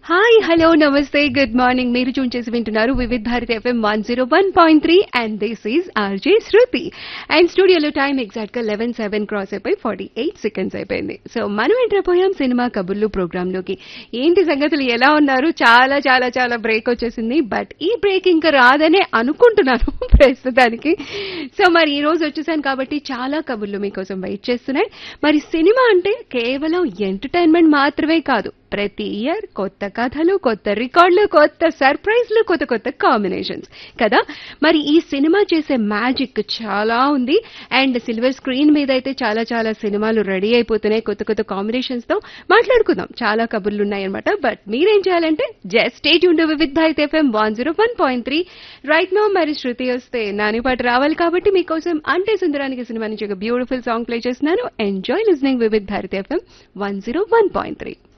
hi hello నమస్తే good morning మీరు tune చేసి వింటున్నారు Vividh Bharati FM one zero one point three and this is RJ Shruti and స్టూడియోలో time exact గా లెవెన్ సెవెన్ క్రాస్ అయిపోయి ఫార్టీ ఎయిట్ సెకండ్స్ అయిపోయింది సో మనం ఎంటర్ పోయాం సినిమా కబుర్లు ప్రోగ్రామ్ లోకి ఏంటి సంగతులు ఎలా ఉన్నారు చాలా చాలా చాలా బ్రేక్ వచ్చేసింది బట్ ఈ బ్రేక్ ఇంకా రాదనే అనుకుంటున్నాను ప్రస్తుతానికి సో మరి ఈ రోజు వచ్చేసాను కాబట్టి చాలా కబుర్లు మీకోసం వెయిట్ చేస్తున్నాయి మరి సినిమా అంటే కేవలం ఎంటర్టైన్మెంట్ మాత్రమే కాదు ప్రతి ఇయర్ కొత్త కథలు కొత్త రికార్డులు కొత్త సర్ప్రైజ్లు కొత్త కొత్త కాంబినేషన్స్ కదా మరి ఈ సినిమా చేసే మ్యాజిక్ చాలా ఉంది అండ్ సిల్వర్ స్క్రీన్ మీద అయితే చాలా చాలా సినిమాలు రెడీ అయిపోతున్నాయి కొత్త కొత్త కాంబినేషన్స్ తో మాట్లాడుకుందాం చాలా కబుర్లు ఉన్నాయన్నమాట బట్ మీరేం చేయాలంటే just stay tuned Vividh Bharat FM one zero one point three right no మరి శృతి వస్తే నాని పాట రావాలి కాబట్టి మీకోసం అంటే సుందరానికి సినిమా నుంచి ఒక బ్యూటిఫుల్ సాంగ్ ప్లే చేస్తున్నాను enjoy listening Vividh Bharat FM one zero one point three